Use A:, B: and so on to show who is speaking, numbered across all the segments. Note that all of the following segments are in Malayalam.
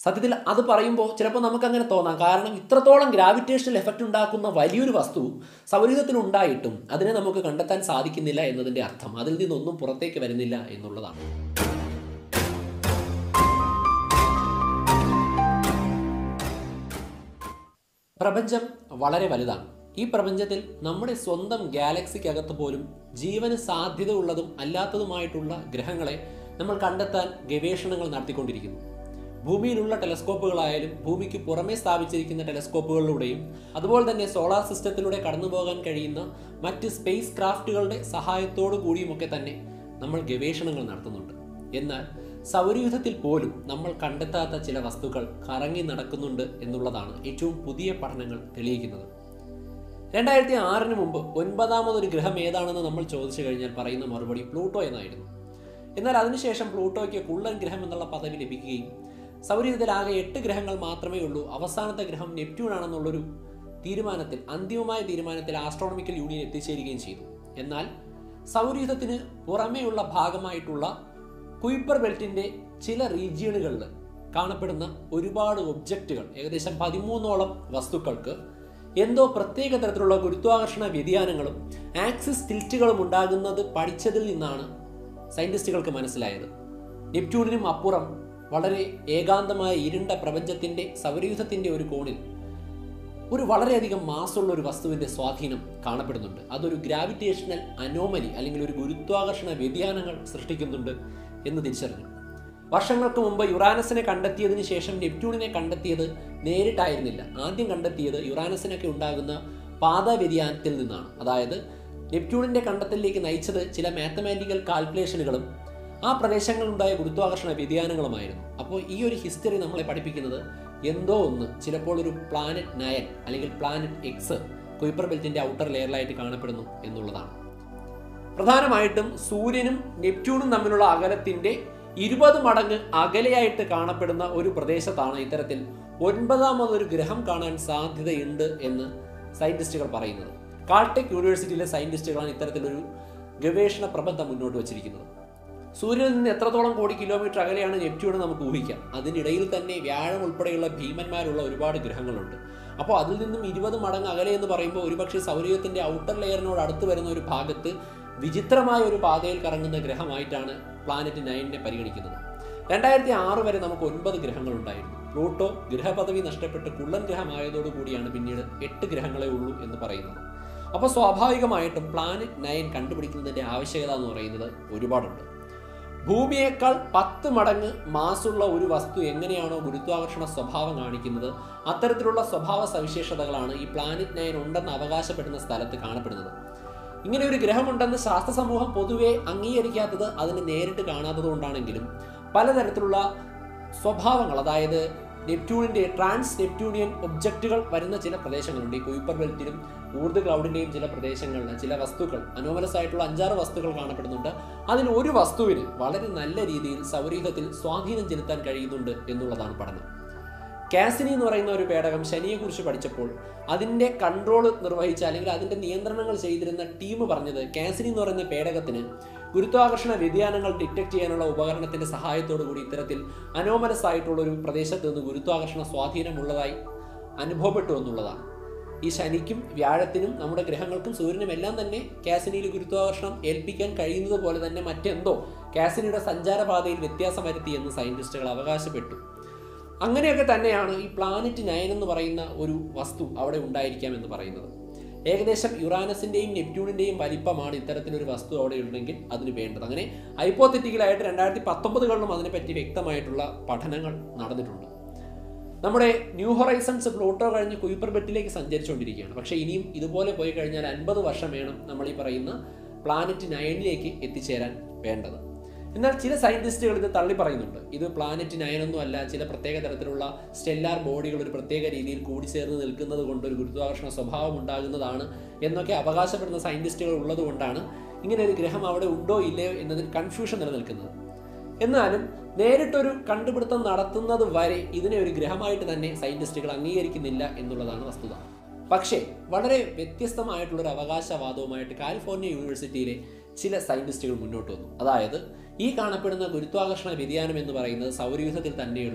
A: സത്യത്തിൽ അത് പറയുമ്പോൾ ചിലപ്പോൾ നമുക്കങ്ങനെ തോന്നാം കാരണം ഇത്രത്തോളം ഗ്രാവിറ്റേഷണൽ എഫക്റ്റ് ഉണ്ടാക്കുന്ന വലിയൊരു വസ്തു സൗരയൂഥത്തിൽ ഉണ്ടായിട്ടും അതിനെ നമുക്ക് കണ്ടെത്താൻ സാധിക്കുന്നില്ല എന്നതിൻ്റെ അർത്ഥം അതിൽ നിന്നൊന്നും പുറത്തേക്ക് വരുന്നില്ല എന്നുള്ളതാണ് പ്രപഞ്ചം വളരെ വലുതാണ് ഈ പ്രപഞ്ചത്തിൽ നമ്മുടെ സ്വന്തം ഗാലക്സിക്കകത്ത് പോലും ജീവന് സാധ്യത ഉള്ളതും അല്ലാത്തതുമായിട്ടുള്ള ഗ്രഹങ്ങളെ നമ്മൾ കണ്ടെത്താൻ ഗവേഷണങ്ങൾ നടത്തിക്കൊണ്ടിരിക്കുന്നു ഭൂമിയിലുള്ള ടെലസ്കോപ്പുകളായാലും ഭൂമിക്ക് പുറമേ സ്ഥാപിച്ചിരിക്കുന്ന ടെലസ്കോപ്പുകളിലൂടെയും അതുപോലെ തന്നെ സോളാർ സിസ്റ്റത്തിലൂടെ കടന്നു പോകാൻ കഴിയുന്ന മറ്റ് സ്പേസ് ക്രാഫ്റ്റുകളുടെ സഹായത്തോടു കൂടിയുമൊക്കെ തന്നെ നമ്മൾ ഗവേഷണങ്ങൾ നടത്തുന്നുണ്ട് എന്നാൽ സൗരയൂഥത്തിൽ പോലും നമ്മൾ കണ്ടെത്താത്ത ചില വസ്തുക്കൾ കറങ്ങി നടക്കുന്നുണ്ട് എന്നുള്ളതാണ് ഏറ്റവും പുതിയ പഠനങ്ങൾ തെളിയിക്കുന്നത് രണ്ടായിരത്തി ആറിന് മുമ്പ് ഒൻപതാമതൊരു ഗ്രഹം ഏതാണെന്ന് നമ്മൾ ചോദിച്ചു കഴിഞ്ഞാൽ പറയുന്ന മറുപടി പ്ലൂട്ടോ എന്നായിരുന്നു എന്നാൽ അതിനുശേഷം പ്ലൂട്ടോയ്ക്ക് കുള്ളൻ ഗ്രഹം എന്നുള്ള പദവി ലഭിക്കുകയും സൗരയൂഥത്തിൽ ആകെ എട്ട് ഗ്രഹങ്ങൾ മാത്രമേ ഉള്ളൂ അവസാനത്തെ ഗ്രഹം നെപ്റ്റ്യൂൺ ആണെന്നുള്ളൊരു തീരുമാനത്തിൽ അന്തിമമായ തീരുമാനത്തിൽ ആസ്ട്രോണമിക്കൽ യൂണിയൻ എത്തിച്ചേരുകയും ചെയ്തു എന്നാൽ സൗരയൂഥത്തിന് പുറമേയുള്ള ഭാഗമായിട്ടുള്ള കുയിപ്പർ ബെൽറ്റിന്റെ ചില റീജിയണുകളിൽ കാണപ്പെടുന്ന ഒരുപാട് ഒബ്ജക്റ്റുകൾ ഏകദേശം പതിമൂന്നോളം വസ്തുക്കൾക്ക് എന്തോ പ്രത്യേക തരത്തിലുള്ള ഗുരുത്വാകർഷണ വ്യതിയാനങ്ങളും ആക്സിസ് ടിൽറ്റുകളും ഉണ്ടാകുന്നത് പഠിച്ചതിൽ നിന്നാണ് സയന്റിസ്റ്റുകൾക്ക് മനസ്സിലായത് നെപ്റ്റ്യൂണിനും അപ്പുറം വളരെ ഏകാന്തമായ ഇരുണ്ട പ്രപഞ്ചത്തിന്റെ സൗരയൂഥത്തിന്റെ ഒരു കോണിൽ ഒരു വളരെയധികം മാസമുള്ള ഒരു വസ്തുവിന്റെ സ്വാധീനം കാണപ്പെടുന്നുണ്ട് അതൊരു ഗ്രാവിറ്റേഷണൽ അനോമലി അല്ലെങ്കിൽ ഒരു ഗുരുത്വാകർഷണ വ്യതിയാനങ്ങൾ സൃഷ്ടിക്കുന്നുണ്ട് എന്ന് തിരിച്ചറിഞ്ഞു വർഷങ്ങൾക്ക് മുമ്പ് യുറാനസിനെ കണ്ടെത്തിയതിന് ശേഷം നെപ്റ്റ്യൂണിനെ കണ്ടെത്തിയത് നേരിട്ടായിരുന്നില്ല ആദ്യം കണ്ടെത്തിയത് യുറാനസിനൊക്കെ ഉണ്ടാകുന്ന പാത വ്യതിയാനത്തിൽ നിന്നാണ് അതായത് നെപ്റ്റ്യൂണിന്റെ കണ്ടെത്തലിലേക്ക് നയിച്ചത് ചില മാത്തമാറ്റിക്കൽ കാൽക്കുലേഷനുകളും ആ പ്രദേശങ്ങളിലുണ്ടായ ഗുരുത്വാകർഷണ വ്യതിയാനങ്ങളുമായിരുന്നു അപ്പോൾ ഈ ഒരു ഹിസ്റ്ററി നമ്മളെ പഠിപ്പിക്കുന്നത് എന്തോ ഒന്ന് ചിലപ്പോൾ ഒരു പ്ലാനറ്റ് നയൻ അല്ലെങ്കിൽ പ്ലാനറ്റ് എക്സ് കുയിപ്പർ ബെൽറ്റിന്റെ ഔട്ടർ ലെയറിലായിട്ട് കാണപ്പെടുന്നു എന്നുള്ളതാണ് പ്രധാനമായിട്ടും സൂര്യനും നെപ്റ്റ്യൂണും തമ്മിലുള്ള അകലത്തിന്റെ ഇരുപത് മടങ്ങ് അകലെയായിട്ട് കാണപ്പെടുന്ന ഒരു പ്രദേശത്താണ് ഇത്തരത്തിൽ ഒൻപതാമതൊരു ഗ്രഹം കാണാൻ സാധ്യതയുണ്ട് എന്ന് സയന്റിസ്റ്റുകൾ പറയുന്നത് കാൾടെക് യൂണിവേഴ്സിറ്റിയിലെ സയന്റിസ്റ്റുകളാണ് ഇത്തരത്തിലൊരു ഗവേഷണ പ്രബന്ധം മുന്നോട്ട് വച്ചിരിക്കുന്നത് സൂര്യനിൽ നിന്ന് എത്രത്തോളം കോടി കിലോമീറ്റർ അകലെയാണ് നെപ്റ്റ്യൂൺ നമുക്ക് ഊഹിക്കാം അതിനിടയിൽ തന്നെ വ്യാഴം ഉൾപ്പെടെയുള്ള ഭീമന്മാരുള്ള ഒരുപാട് ഗ്രഹങ്ങളുണ്ട് അപ്പോൾ അതിൽ നിന്നും ഇരുപത് മടങ്ങ് അകലെ എന്ന് പറയുമ്പോൾ ഒരുപക്ഷെ സൗരയൂഥത്തിന്റെ ഔട്ടർ ലെയറിനോട് അടുത്ത് വരുന്ന ഒരു ഭാഗത്ത് വിചിത്രമായ ഒരു പാതയിൽ കറങ്ങുന്ന ഗ്രഹമായിട്ടാണ് പ്ലാനറ്റ് നയനിനെ പരിഗണിക്കുന്നത് രണ്ടായിരത്തി ആറ് വരെ നമുക്ക് ഒൻപത് ഗ്രഹങ്ങൾ ഉണ്ടായിരുന്നു പ്ലൂട്ടോ ഗ്രഹപദവി നഷ്ടപ്പെട്ട് കുള്ളൻ ഗ്രഹമായതോടുകൂടിയാണ് പിന്നീട് എട്ട് ഗ്രഹങ്ങളെ ഉള്ളൂ എന്ന് പറയുന്നത് അപ്പോൾ സ്വാഭാവികമായിട്ടും പ്ലാനറ്റ് നയൻ കണ്ടുപിടിക്കുന്നതിന്റെ ആവശ്യകത എന്ന് പറയുന്നത് ഒരുപാടുണ്ട് ഭൂമിയേക്കാൾ പത്ത് മടങ്ങ് മാസുള്ള ഒരു വസ്തു എങ്ങനെയാണോ ഗുരുത്വാകർഷണ സ്വഭാവം കാണിക്കുന്നത് അത്തരത്തിലുള്ള സ്വഭാവ സവിശേഷതകളാണ് ഈ പ്ലാനറ്റ് നയൻ ഉണ്ടെന്ന് അവകാശപ്പെടുന്ന സ്ഥലത്ത് കാണപ്പെടുന്നത് ഇങ്ങനെ ഒരു ഗ്രഹമുണ്ടെന്ന് ശാസ്ത്ര സമൂഹം പൊതുവെ അംഗീകരിക്കാത്തത് അതിന് നേരിട്ട് കാണാത്തത് കൊണ്ടാണെങ്കിലും പലതരത്തിലുള്ള സ്വഭാവങ്ങൾ അതായത് നെപ്റ്റ്യൂണിന്റെ ട്രാൻസ് നെപ്റ്റ്യൂണിയൻ ഒബ്ജക്റ്റുകൾ വരുന്ന ചില പ്രദേശങ്ങളുണ്ട് ഈ കുയിപ്പർ ബെൽറ്റിലും ഊർദ് ക്ലൗഡിന്റെയും ചില പ്രദേശങ്ങളിൽ ചില വസ്തുക്കൾ അനോമലസ് ആയിട്ടുള്ള അഞ്ചാറ് വസ്തുക്കൾ കാണപ്പെടുന്നുണ്ട് അതിൽ ഒരു വസ്തുവിന് വളരെ നല്ല രീതിയിൽ സൗരയൂഥത്തിൽ സ്വാധീനം ചെലുത്താൻ കഴിയുന്നുണ്ട് എന്നുള്ളതാണ് പഠനം കാസിനി എന്ന് പറയുന്ന ഒരു പേടകം ശനിയെക്കുറിച്ച് പഠിച്ചപ്പോൾ അതിൻ്റെ കൺട്രോൾ നിർവഹിച്ച അല്ലെങ്കിൽ അതിൻ്റെ നിയന്ത്രണങ്ങൾ ചെയ്തിരുന്ന ടീം പറഞ്ഞത് കാസിനി എന്ന് പറയുന്ന പേടകത്തിന് ഗുരുത്വാകർഷണ വ്യതിയാനങ്ങൾ ഡിറ്റക്ട് ചെയ്യാനുള്ള ഉപകരണത്തിന്റെ സഹായത്തോടു കൂടി ഇത്തരത്തിൽ അനോമലസ് ആയിട്ടുള്ള ഒരു പ്രദേശത്ത് നിന്ന് ഗുരുത്വാകർഷണ സ്വാധീനമുള്ളതായി അനുഭവപ്പെട്ടു എന്നുള്ളതാണ് ഈ ശനിക്കും വ്യാഴത്തിനും നമ്മുടെ ഗ്രഹങ്ങൾക്കും സൂര്യനും എല്ലാം തന്നെ കാസിനിയിൽ ഗുരുത്വാകർഷണം ഏൽപ്പിക്കാൻ കഴിയുന്നത് പോലെ തന്നെ മറ്റെന്തോ കാസിനിയുടെ സഞ്ചാരപാതയിൽ വ്യത്യാസം വരുത്തി എന്ന് സയന്റിസ്റ്റുകൾ അവകാശപ്പെട്ടു അങ്ങനെയൊക്കെ തന്നെയാണ് ഈ പ്ലാനറ്റ് നയൻ എന്ന് പറയുന്ന ഒരു വസ്തു അവിടെ ഉണ്ടായിരിക്കാം എന്ന് പറയുന്നത് ഏകദേശം യുറാനസിന്റെയും നെപ്റ്റ്യൂണിന്റെയും വലിപ്പമാണ് ഇത്തരത്തിലൊരു വസ്തു അവിടെ ഉണ്ടെങ്കിൽ അതിന് വേണ്ടത് അങ്ങനെ ഹൈപ്പോത്തറ്റിക്കലായിട്ട് രണ്ടായിരത്തി പത്തൊമ്പതുകളിലും അതിനെപ്പറ്റി വ്യക്തമായിട്ടുള്ള പഠനങ്ങൾ നടന്നിട്ടുണ്ട് നമ്മുടെ ന്യൂ ഹൊറൈസൺസ് പ്ലൂട്ടോ കഴിഞ്ഞ് കുയിപ്പർ ബെറ്റിലേക്ക് സഞ്ചരിച്ചുകൊണ്ടിരിക്കുകയാണ് പക്ഷേ ഇനിയും ഇതുപോലെ പോയി കഴിഞ്ഞാൽ അൻപത് വർഷം വേണം നമ്മൾ ഈ പറയുന്ന പ്ലാനറ്റ് നയനിലേക്ക് എത്തിച്ചേരാൻ വേണ്ടത് എന്നാൽ ചില സയന്റിസ്റ്റുകൾ ഇത് തള്ളി പറയുന്നുണ്ട് ഇത് പ്ലാനറ്റ് നയനൊന്നും അല്ല ചില പ്രത്യേക തരത്തിലുള്ള സ്റ്റെല്ലാർ ബോഡികൾ ഒരു പ്രത്യേക രീതിയിൽ കൂടിച്ചേർന്ന് നിൽക്കുന്നത് കൊണ്ട് ഒരു ഗുരുത്വാകർഷണ സ്വഭാവം ഉണ്ടാകുന്നതാണ് എന്നൊക്കെ അവകാശപ്പെടുന്ന സയന്റിസ്റ്റുകൾ ഉള്ളത് കൊണ്ടാണ് ഇങ്ങനെ ഒരു ഗ്രഹം അവിടെ ഉണ്ടോ ഇല്ലയോ എന്നതിൽ കൺഫ്യൂഷൻ നിലനിൽക്കുന്നത് എന്നാലും നേരിട്ടൊരു കണ്ടുപിടുത്തം നടത്തുന്നത് വരെ ഇതിനെ ഒരു ഗ്രഹമായിട്ട് തന്നെ സയന്റിസ്റ്റുകൾ അംഗീകരിക്കുന്നില്ല എന്നുള്ളതാണ് വസ്തുത പക്ഷേ വളരെ വ്യത്യസ്തമായിട്ടുള്ള ഒരു അവകാശവാദവുമായിട്ട് കാലിഫോർണിയ യൂണിവേഴ്സിറ്റിയിലെ ചില സയന്റിസ്റ്റുകൾ മുന്നോട്ട് വന്നു അതായത് ഈ കാണപ്പെടുന്ന ഗുരുത്വാകർഷണ വ്യതിയാനം എന്ന് പറയുന്നത് സൗരയൂഥത്തിൽ തന്നെയുള്ള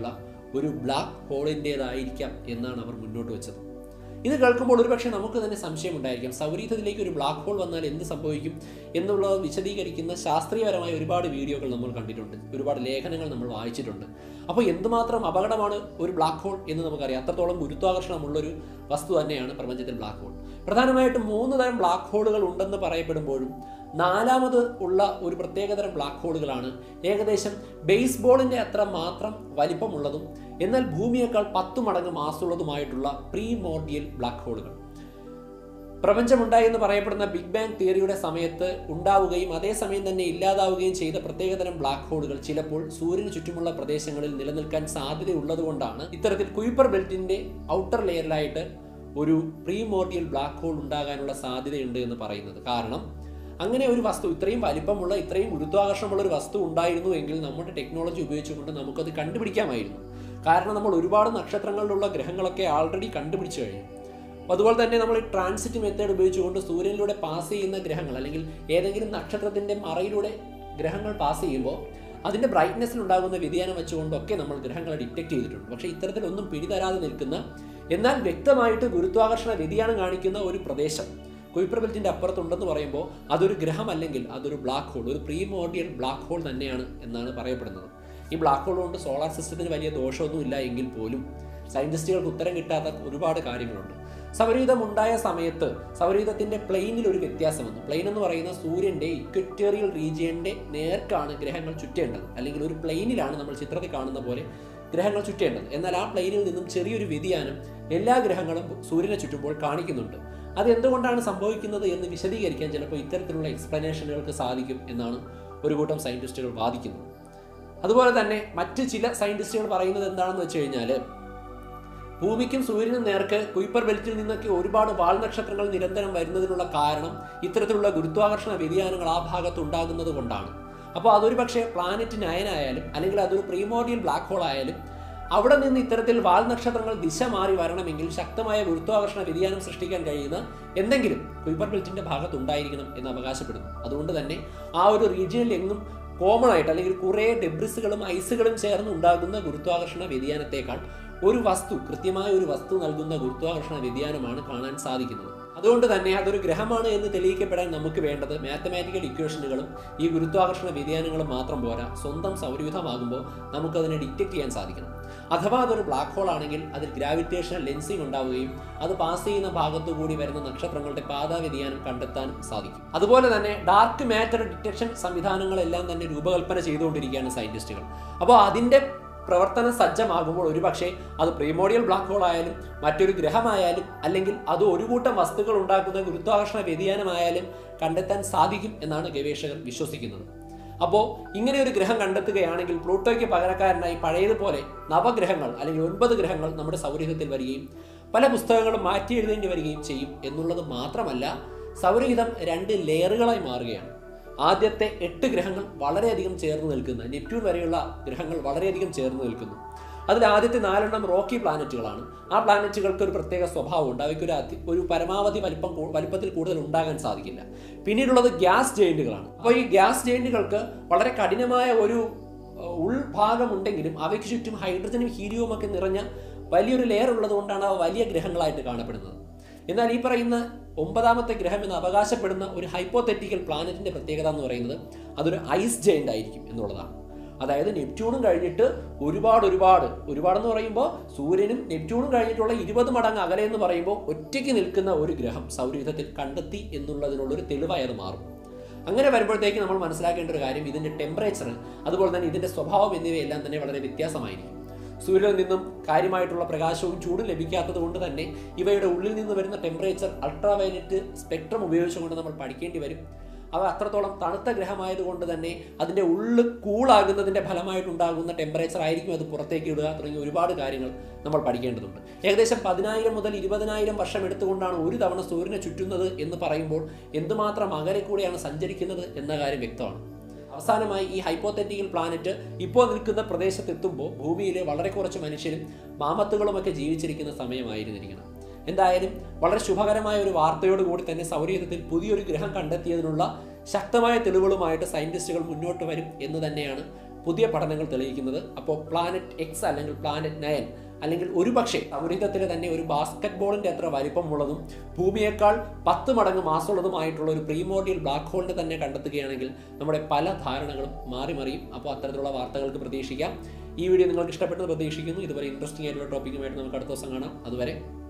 A: ഒരു ബ്ലാക്ക് ഹോളിൻ്റേതായിരിക്കാം എന്നാണ് അവർ മുന്നോട്ട് വെച്ചത് ഇത് കേൾക്കുമ്പോൾ ഒരുപക്ഷെ നമുക്ക് തന്നെ സംശയമുണ്ടായിരിക്കാം സൗരീതത്തിലേക്ക് ഒരു ബ്ലാക്ക് ഹോൾ വന്നാൽ എന്ത് സംഭവിക്കും എന്നുള്ളത് വിശദീകരിക്കുന്ന ശാസ്ത്രീയപരമായ ഒരുപാട് വീഡിയോകൾ നമ്മൾ കണ്ടിട്ടുണ്ട് ഒരുപാട് ലേഖനങ്ങൾ നമ്മൾ വായിച്ചിട്ടുണ്ട് അപ്പോൾ എന്തുമാത്രം അപകടമാണ് ഒരു ബ്ലാക്ക് ഹോൾ എന്ന് നമുക്കറിയാം അത്രത്തോളം ഗുരുത്വാകർഷണമുള്ളൊരു വസ്തു തന്നെയാണ് പ്രപഞ്ചത്തിൽ ബ്ലാക്ക് ഹോൾ പ്രധാനമായിട്ടും മൂന്ന് തരം ബ്ലാക്ക് ഹോളുകൾ ഉണ്ടെന്ന് പറയപ്പെടുമ്പോഴും നാലാമത് ഉള്ള ഒരു പ്രത്യേകതരം ബ്ലാക്ക് ഹോളുകളാണ് ഏകദേശം ബേസ്ബോളിൻ്റെ അത്ര മാത്രം വലിപ്പമുള്ളതും എന്നാൽ ഭൂമിയേക്കാൾ പത്തു മടങ്ങ് മാസുള്ളതുമായിട്ടുള്ള പ്രീ മോർഡിയൽ ബ്ലാക്ക് ഹോളുകൾ പ്രപഞ്ചമുണ്ടായി എന്ന് പറയപ്പെടുന്ന ബിഗ് ബാങ് തിയറിയുടെ സമയത്ത് ഉണ്ടാവുകയും അതേസമയം തന്നെ ഇല്ലാതാവുകയും ചെയ്ത പ്രത്യേകതരം ബ്ലാക്ക് ഹോളുകൾ ചിലപ്പോൾ സൂര്യന് ചുറ്റുമുള്ള പ്രദേശങ്ങളിൽ നിലനിൽക്കാൻ സാധ്യതയുള്ളതുകൊണ്ടാണ് ഇത്തരത്തിൽ കുയിപ്പർ ബെൽറ്റിന്റെ ഔട്ടർ ലെയറിലായിട്ട് ഒരു പ്രീമോർഡിയൽ ബ്ലാക്ക് ഹോൾ ഉണ്ടാകാനുള്ള സാധ്യതയുണ്ട് എന്ന് പറയുന്നത് കാരണം അങ്ങനെ ഒരു വസ്തു ഇത്രയും വലിപ്പമുള്ള ഇത്രയും ഗുരുത്വാകർഷണമുള്ള ഒരു വസ്തു ഉണ്ടായിരുന്നു എങ്കിൽ നമ്മുടെ ടെക്നോളജി ഉപയോഗിച്ചുകൊണ്ട് നമുക്കത് കണ്ടുപിടിക്കാമായിരുന്നു കാരണം നമ്മൾ ഒരുപാട് നക്ഷത്രങ്ങളിലുള്ള ഗ്രഹങ്ങളൊക്കെ ആൾറെഡി കണ്ടുപിടിച്ചു കഴിഞ്ഞു അതുപോലെ തന്നെ നമ്മൾ ട്രാൻസിറ്റ് മെത്തേഡ് ഉപയോഗിച്ചുകൊണ്ട് സൂര്യനിലൂടെ പാസ് ചെയ്യുന്ന ഗ്രഹങ്ങൾ അല്ലെങ്കിൽ ഏതെങ്കിലും നക്ഷത്രത്തിൻ്റെ മറയിലൂടെ ഗ്രഹങ്ങൾ പാസ് ചെയ്യുമ്പോൾ അതിൻ്റെ ബ്രൈറ്റ്നെസ്സിൽ ഉണ്ടാകുന്ന വ്യതിയാനം വെച്ചുകൊണ്ടൊക്കെ നമ്മൾ ഗ്രഹങ്ങളെ ഡിറ്റക്ട് ചെയ്തിട്ടുണ്ട് പക്ഷേ ഇത്തരത്തിലൊന്നും പിടിതരാതെ നിൽക്കുന്ന എന്നാൽ വ്യക്തമായിട്ട് ഗുരുത്വാകർഷണ വ്യതിയാനം കാണിക്കുന്ന ഒരു പ്രദേശം കുയിപ്പർ ബെൽറ്റിന്റെ അപ്പുറത്തുണ്ടെന്ന് പറയുമ്പോൾ അതൊരു ഗ്രഹം അല്ലെങ്കിൽ അതൊരു ബ്ലാക്ക് ഹോൾ ഒരു പ്രീമോർഡിയൽ ബ്ലാക്ക് ഹോൾ തന്നെയാണ് എന്നാണ് പറയപ്പെടുന്നത് ഈ ബ്ലാക്ക് ഹോൾ കൊണ്ട് സോളാർ സിസ്റ്റത്തിന് വലിയ ദോഷമൊന്നും ഇല്ല എങ്കിൽ പോലും സയന്റിസ്റ്റുകൾക്ക് ഉത്തരം കിട്ടാത്ത ഒരുപാട് കാര്യങ്ങളുണ്ട് സൗരയൂഥം ഉണ്ടായ സമയത്ത് സൗരയൂഥത്തിന്റെ പ്ലെയിനിൽ ഒരു വ്യത്യാസം വന്നു പ്ലെയിൻ എന്ന് പറയുന്ന സൂര്യന്റെ ഇക്വറ്റോറിയൽ റീജിയന്റെ നേർക്കാണ് ഗ്രഹങ്ങൾ ചുറ്റേണ്ടത് അല്ലെങ്കിൽ ഒരു പ്ലെയിനിലാണ് നമ്മൾ ചിത്രത്തിൽ കാണുന്ന പോലെ ഗ്രഹങ്ങൾ ചുറ്റേണ്ടത് എന്നാൽ ആ പ്ലെയിനിൽ നിന്നും ചെറിയൊരു വ്യതിയാനം എല്ലാ ഗ്രഹങ്ങളും സൂര്യനെ ചുറ്റുമ്പോൾ കാണിക്കുന്നുണ്ട് അത് എന്തുകൊണ്ടാണ് സംഭവിക്കുന്നത് എന്ന് വിശദീകരിക്കാൻ ചിലപ്പോൾ ഇത്തരത്തിലുള്ള എക്സ്പ്ലനേഷനുകൾക്ക് സാധിക്കും എന്നാണ് ഒരു കൂട്ടം സയന്റിസ്റ്റുകൾ വാദിക്കുന്നത് അതുപോലെ തന്നെ മറ്റ് ചില സയന്റിസ്റ്റുകൾ പറയുന്നത് എന്താണെന്ന് വെച്ച് കഴിഞ്ഞാൽ ഭൂമിക്കും സൂര്യനും നേർക്ക് കുയിപ്പർ ബെൽറ്റിൽ നിന്നൊക്കെ ഒരുപാട് വാൽ നക്ഷത്രങ്ങൾ നിരന്തരം വരുന്നതിനുള്ള കാരണം ഇത്തരത്തിലുള്ള ഗുരുത്വാകർഷണ വ്യതിയാനങ്ങൾ ആ ഭാഗത്ത് ഉണ്ടാകുന്നത് കൊണ്ടാണ് അപ്പോൾ അതൊരു പക്ഷേ പ്ലാനറ്റ് നയനായാലും അല്ലെങ്കിൽ അതൊരു പ്രീമോഡിയൽ ബ്ലാക്ക് ഹോൾ ആയാലും അവിടെ നിന്ന് ഇത്തരത്തിൽ വാൽ നക്ഷത്രങ്ങൾ ദിശ മാറി വരണമെങ്കിൽ ശക്തമായ ഗുരുത്വാകർഷണ വ്യതിയാനം സൃഷ്ടിക്കാൻ കഴിയുന്ന എന്തെങ്കിലും കുയിപ്പർ ബെൽറ്റിന്റെ ഭാഗത്ത് ഉണ്ടായിരിക്കണം എന്ന് അവകാശപ്പെടുന്നു അതുകൊണ്ട് തന്നെ ആ ഒരു റീജിയനിൽ എങ്ങും കോമൺ ആയിട്ട് അല്ലെങ്കിൽ കുറേ ഡെബ്രിസുകളും ഐസുകളും ചേർന്ന് ഉണ്ടാകുന്ന ഗുരുത്വാകർഷണ വ്യതിയാനത്തെക്കാൾ ഒരു വസ്തു കൃത്യമായ ഒരു വസ്തു നൽകുന്ന ഗുരുത്വാകർഷണ വ്യതിയാനമാണ് കാണാൻ സാധിക്കുന്നത് അതുകൊണ്ട് തന്നെ അതൊരു ഗ്രഹമാണ് എന്ന് തെളിയിക്കപ്പെടാൻ നമുക്ക് വേണ്ടത് മാത്തമാറ്റിക്കൽ ഇക്വേഷനുകളും ഈ ഗുരുത്വാകർഷണ വ്യതിയാനങ്ങളും മാത്രം പോരാ സ്വന്തം സൗരയൂഥമാകുമ്പോൾ നമുക്കതിനെ ഡിറ്റക്ട് ചെയ്യാൻ സാധിക്കണം അഥവാ അതൊരു ബ്ലാക്ക് ഹോൾ ആണെങ്കിൽ അതിൽ ഗ്രാവിറ്റേഷണൽ ലെൻസിങ് ഉണ്ടാവുകയും അത് പാസ് ചെയ്യുന്ന ഭാഗത്തു കൂടി വരുന്ന നക്ഷത്രങ്ങളുടെ പാതാ വ്യതിയാനം കണ്ടെത്താൻ സാധിക്കും അതുപോലെ തന്നെ ഡാർക്ക് മാറ്റർ ഡിറ്റക്ഷൻ സംവിധാനങ്ങളെല്ലാം തന്നെ രൂപകൽപ്പന ചെയ്തുകൊണ്ടിരിക്കുകയാണ് സയന്റിസ്റ്റുകൾ അപ്പോൾ അതിൻ്റെ പ്രവർത്തനം സജ്ജമാകുമ്പോൾ ഒരുപക്ഷെ അത് പ്രീമോഡിയൽ ബ്ലാക്ക് ഹോൾ ആയാലും മറ്റൊരു ഗ്രഹമായാലും അല്ലെങ്കിൽ അത് ഒരു കൂട്ടം വസ്തുക്കൾ ഉണ്ടാക്കുന്ന ഗുരുത്വാകർഷണ വ്യതിയാനമായാലും കണ്ടെത്താൻ സാധിക്കും എന്നാണ് ഗവേഷകർ വിശ്വസിക്കുന്നത് അപ്പോൾ ഇങ്ങനെ ഒരു ഗ്രഹം കണ്ടെത്തുകയാണെങ്കിൽ പ്ലൂട്ടോയ്ക്ക് പകരക്കാരനായി പഴയതുപോലെ നവഗ്രഹങ്ങൾ അല്ലെങ്കിൽ ഒൻപത് ഗ്രഹങ്ങൾ നമ്മുടെ സൗരയൂഥത്തിൽ വരികയും പല പുസ്തകങ്ങളും മാറ്റി എഴുതേണ്ടി വരികയും ചെയ്യും എന്നുള്ളത് മാത്രമല്ല സൗരയൂഥം രണ്ട് ലെയറുകളായി മാറുകയാണ് ആദ്യത്തെ എട്ട് ഗ്രഹങ്ങൾ വളരെയധികം ചേർന്ന് നിൽക്കുന്ന നെപ്റ്റ്യൂൺ വരെയുള്ള ഗ്രഹങ്ങൾ വളരെയധികം ചേർന്ന് നിൽക്കുന്നു അതിൽ ആദ്യത്തെ നാലെണ്ണം റോക്കി പ്ലാനറ്റുകളാണ് ആ പ്ലാനറ്റുകൾക്ക് ഒരു പ്രത്യേക സ്വഭാവമുണ്ട് അവയ്ക്ക് ഒരു അതി ഒരു പരമാവധി വലിപ്പം കൂ- വലിപ്പത്തിൽ കൂടുതൽ ഉണ്ടാകാൻ സാധിക്കില്ല പിന്നീടുള്ളത് ഗ്യാസ് ജെയിൻറ്റുകളാണ് അപ്പോൾ ഈ ഗ്യാസ് ജെയിൻറ്റുകൾക്ക് വളരെ കഠിനമായ ഒരു ഏഹ്, ഉൾഭാഗമുണ്ടെങ്കിലും അവയ്ക്ക് ചുറ്റും ഹൈഡ്രജനും ഹീലിയവും ഒക്കെ നിറഞ്ഞ വലിയൊരു ലെയർ ഉള്ളത് കൊണ്ടാണ് അവ വലിയ ഗ്രഹങ്ങളായിട്ട് കാണപ്പെടുന്നത് എന്നാൽ ഈ പറയുന്ന ഒമ്പതാമത്തെ ഗ്രഹം എന്ന് അവകാശപ്പെടുന്ന ഒരു ഹൈപ്പോതെറ്റിക്കൽ പ്ലാനറ്റിന്റെ പ്രത്യേകത എന്ന് പറയുന്നത് അതൊരു ഐസ് ജയന്റ് ആയിരിക്കും എന്നുള്ളതാണ് അതായത് നെപ്റ്റ്യൂണും കഴിഞ്ഞിട്ട് ഒരുപാട് ഒരുപാട് ഒരുപാടെന്ന് പറയുമ്പോൾ സൂര്യനും നെപ്റ്റ്യൂണും കഴിഞ്ഞിട്ടുള്ള ഇരുപത് മടങ്ങ് അകലെ എന്ന് പറയുമ്പോൾ ഒറ്റയ്ക്ക് നിൽക്കുന്ന ഒരു ഗ്രഹം സൗരയൂഥത്തിൽ കണ്ടെത്തി എന്നുള്ളതിനുള്ളൊരു തെളിവായി അത് മാറും അങ്ങനെ വരുമ്പോഴത്തേക്ക് നമ്മൾ മനസ്സിലാക്കേണ്ട ഒരു കാര്യം ഇതിന്റെ ടെമ്പറേച്ചർ അതുപോലെ തന്നെ ഇതിന്റെ സ്വഭാവം എന്നിവയെല്ലാം തന്നെ വളരെ വ്യത്യാസമായിരിക്കും സൂര്യനിൽ നിന്നും കാര്യമായിട്ടുള്ള പ്രകാശവും ചൂടും ലഭിക്കാത്തത് കൊണ്ട് തന്നെ ഇവയുടെ ഉള്ളിൽ നിന്ന് വരുന്ന ടെമ്പറേച്ചർ അൾട്രാവയലറ്റ് സ്പെക്ട്രം ഉപയോഗിച്ചുകൊണ്ട് നമ്മൾ പഠിക്കേണ്ടി വരും അവ അത്രത്തോളം തണുത്ത ഗ്രഹമായതുകൊണ്ട് തന്നെ അതിൻ്റെ ഉള്ളു കൂളാകുന്നതിൻ്റെ ഫലമായിട്ടുണ്ടാകുന്ന ടെമ്പറേച്ചർ ആയിരിക്കും അത് പുറത്തേക്ക് ഇടുക തുടങ്ങിയ ഒരുപാട് കാര്യങ്ങൾ നമ്മൾ പഠിക്കേണ്ടതുണ്ട് ഏകദേശം പതിനായിരം മുതൽ ഇരുപതിനായിരം വർഷം എടുത്തുകൊണ്ടാണ് ഒരു തവണ സൂര്യനെ ചുറ്റുന്നത് എന്ന് പറയുമ്പോൾ എന്തുമാത്രം അകലെ കൂടെയാണ് സഞ്ചരിക്കുന്നത് എന്ന കാര്യം വ്യക്തമാണ് അവസാനമായി ഈ ഹൈപ്പോത്തറ്റിക്കൽ പ്ലാനറ്റ് ഇപ്പോൾ നിൽക്കുന്ന പ്രദേശത്തെത്തുമ്പോൾ ഭൂമിയിലെ വളരെ കുറച്ച് മനുഷ്യരും മാമത്തുകളുമൊക്കെ ജീവിച്ചിരിക്കുന്ന സമയമായിരുന്നിരിക്കണം എന്തായാലും വളരെ ശുഭകരമായ ഒരു വാർത്തയോട് കൂടി തന്നെ സൗരയൂഥത്തിൽ പുതിയൊരു ഗ്രഹം കണ്ടെത്തിയതിനുള്ള ശക്തമായ തെളിവുകളുമായിട്ട് സയന്റിസ്റ്റുകൾ മുന്നോട്ട് വരും എന്ന് തന്നെയാണ് പുതിയ പഠനങ്ങൾ തെളിയിക്കുന്നത് അപ്പോൾ പ്ലാനറ്റ് എക്സ് അല്ലെങ്കിൽ പ്ലാനറ്റ് നയൻ അല്ലെങ്കിൽ ഒരുപക്ഷെ സൗരയുധത്തിലെ തന്നെ ഒരു ബാസ്കറ്റ് ബോളിന്റെ അത്ര വലിപ്പമുള്ളതും ഭൂമിയേക്കാൾ പത്ത് മടങ്ങ് മാസമുള്ളതുമായിട്ടുള്ള ഒരു പ്രീമോഡിയൽ ബ്ലാക്ക് ഹോളിനെ തന്നെ കണ്ടെത്തുകയാണെങ്കിൽ നമ്മുടെ പല ധാരണകളും മാറി മറിയും അപ്പോൾ അത്തരത്തിലുള്ള വാർത്തകൾക്ക് പ്രതീക്ഷിക്കാം ഈ വീഡിയോ നിങ്ങൾക്ക് ഇഷ്ടപ്പെട്ടത് പ്രതീക്ഷിക്കുന്നു ഇതുവരെ ഇൻട്രസ്റ്റിംഗ് ആയിട്ടുള്ള ടോപ്പിക്കുമായിട്ട് നമുക്ക് അടുത്ത ദിവസം കാണാം അതുവരെ